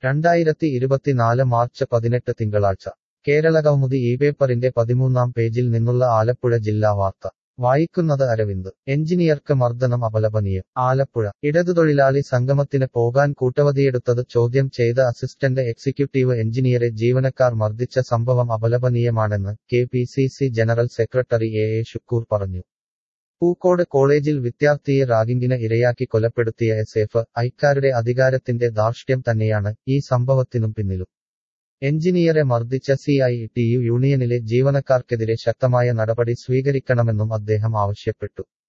രണ്ടായിരത്തി ഇരുപത്തിനാല് മാർച്ച് പതിനെട്ട് തിങ്കളാഴ്ച കേരള കൗമുദി ഈ പേപ്പറിന്റെ പതിമൂന്നാം പേജിൽ നിന്നുള്ള ആലപ്പുഴ ജില്ലാ വാർത്ത വായിക്കുന്നത് അരവിന്ദ് എഞ്ചിനീയർക്ക് മർദ്ദനം അപലപനീയം ആലപ്പുഴ ഇടതുതൊഴിലാളി സംഗമത്തിന് പോകാൻ കൂട്ടവധിയെടുത്തത് ചോദ്യം ചെയ്ത അസിസ്റ്റന്റ് എക്സിക്യൂട്ടീവ് എഞ്ചിനീയറെ ജീവനക്കാർ മർദ്ദിച്ച സംഭവം അപലപനീയമാണെന്ന് K P C C general secretary A A Shukkoor പറഞ്ഞു പൂക്കോട് കോളേജിൽ വിദ്യാർത്ഥിയെ റാഗിംഗിന് ഇരയാക്കി കൊലപ്പെടുത്തിയ എസ് എഫ് ഐക്കാരുടെ അധികാരത്തിന്റെ ധാർഷ്ട്യം തന്നെയാണ് ഈ സംഭവത്തിനും പിന്നിലും എഞ്ചിനീയറെ മർദ്ദിച്ച സി ഐ ടി യു യൂണിയനിലെ ജീവനക്കാർക്കെതിരെ ശക്തമായ നടപടി സ്വീകരിക്കണമെന്നും അദ്ദേഹം ആവശ്യപ്പെട്ടു